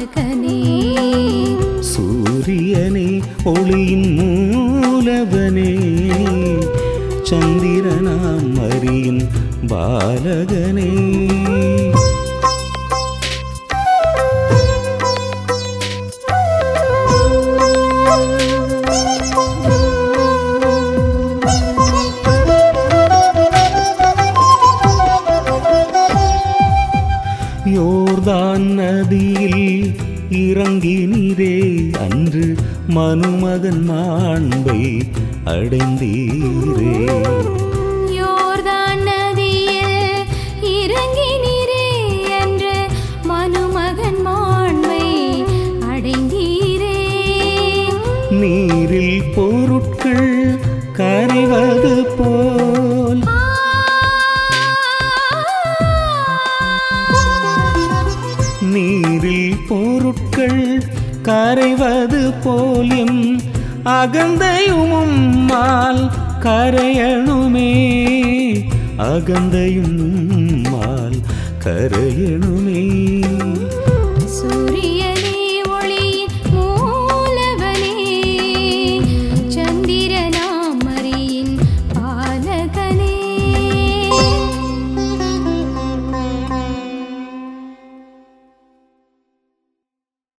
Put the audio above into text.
பாலகனே சூரியனே ஒளியின் மூலவனே சந்திரனாம் மரியின் பாலகனே யோர்தான் நதியில் இறங்கினீரே அன்று மனுமகன் மாண்பை அடைந்தீரே யோர்தான் நதியில் இறங்கினீரே என்று மனுமகன் மாண்பை அடைந்தீரே நீரில் பொருட்கள் கரைவது போல் நீரில் பொருட்கள் கரைவது போல் எம் அகந்தையும் உம்மால் கரையணுமே அகந்தையும் உம்மால் கரையணுமே